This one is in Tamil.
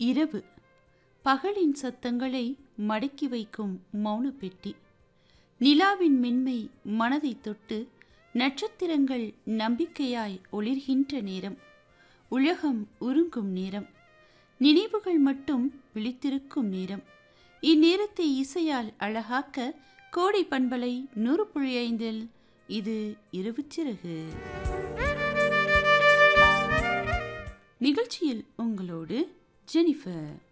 இரவு பகலின் சத்தங்களை மடக்கி வைக்கும் மௌனப் பெட்டி நிலாவின் மென்மை மனதை தொட்டு நட்சத்திரங்கள் நம்பிக்கையாய் ஒளிர்கின்ற நேரம் உலகம் உருங்கும் நேரம் நினைவுகள் மட்டும் விழித்திருக்கும் நேரம் இந்நேரத்தை இசையால் அழகாக்க கோடை பண்பலை நூறு புள்ளி ஐந்தில் இது இரவு சிறகு நிகழ்ச்சியில் உங்களோடு ஜெனிஃபர்